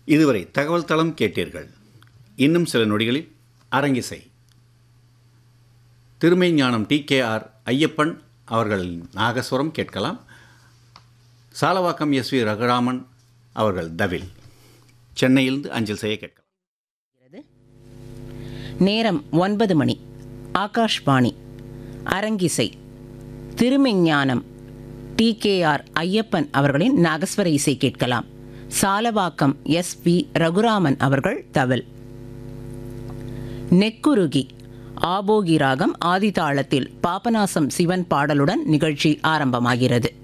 இதுவரை தகவல் தளம் கேட்டீர்கள் இன்னும் சில நொடிகளில் அரங்கிசை திருமை ஞானம் டி கே ஆர் ஐயப்பன் அவர்கள் நாகஸ்வரம் கேட்கலாம் சாலவாக்கம் எஸ் வி ரகுராமன் அவர்கள் தவில் சென்னையிலிருந்து அஞ்சல் செய்ய கேட்கலாம் நேரம் ஒன்பது மணி ஆகாஷ்வாணி அரங்கிசை Thirumeignanam T K R Ayyappan அவர்களின் நாகஸ்வர இசை கேட்கலாம் சாலவாக்கம் எஸ் வி ரகுராமன் அவர்கள் தவில் நெக்குருகி ஆபோகி ராகம் ஆதிதாளத்தில் பாபநாசம் சிவன் பாடலுடன் நிகழ்ச்சி ஆரம்பமாகிறது